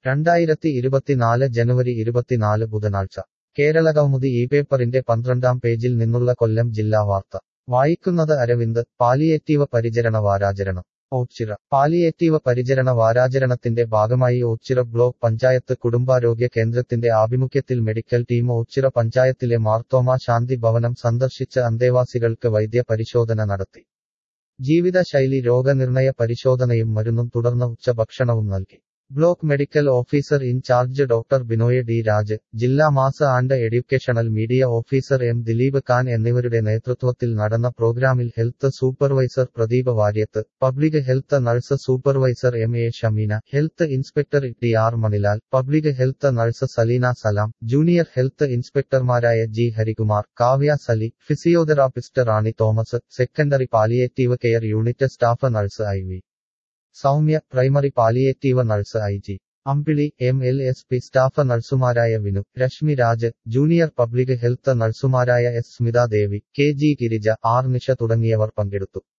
രണ്ടായിരത്തി ഇരുപത്തിനാല് ജനുവരി ഇരുപത്തിനാല് ബുധനാഴ്ച കേരളകൗമുദി ഈ പേപ്പറിന്റെ പന്ത്രണ്ടാം പേജിൽ നിന്നുള്ള കൊല്ലം ജില്ലാ വാർത്ത വായിക്കുന്നത് അരവിന്ദ് പാലിയേറ്റീവ് പരിചരണ വാരാചരണം ഓച്ചിറ പാലിയേറ്റീവ് പരിചരണ വാരാചരണത്തിന്റെ ഭാഗമായി ഓച്ചിറ ബ്ലോക്ക് പഞ്ചായത്ത് കുടുംബാരോഗ്യ കേന്ദ്രത്തിന്റെ ആഭിമുഖ്യത്തിൽ മെഡിക്കൽ ടീം ഓച്ചിറ പഞ്ചായത്തിലെ മാർത്തോമ ശാന്തി ഭവനം സന്ദർശിച്ച് അന്തേവാസികൾക്ക് വൈദ്യ പരിശോധന നടത്തി ജീവിതശൈലി രോഗനിർണയ പരിശോധനയും മരുന്നും തുടർന്ന് ഉച്ചഭക്ഷണവും നൽകി block medical officer in-charge doctor Binoy D Raj ജില്ലാ mass and educational media officer M Dileep Khan എന്നിവരുടെ നേതൃത്വത്തിൽ നടന്ന പ്രോഗ്രാമിൽ health supervisor Pradeep Varyath public health nurse supervisor M A Shameena health inspector T R Manilal public health nurse Saleena Salam junior health ഇൻസ്പെക്ടർമാരായ G Harikumar Kavya Sali physiotherapist Rani Thomas secondary palliative care unit staff nurse I V Soumya primary palliative nurse I G Ambili M L S P staff നഴ്സുമാരായ Vinu Reshmi Raj junior public health നഴ്സുമാരായ S Smitha Devi K G Girija R Nisha തുടങ്ങിയവർ പങ്കെടുത്തു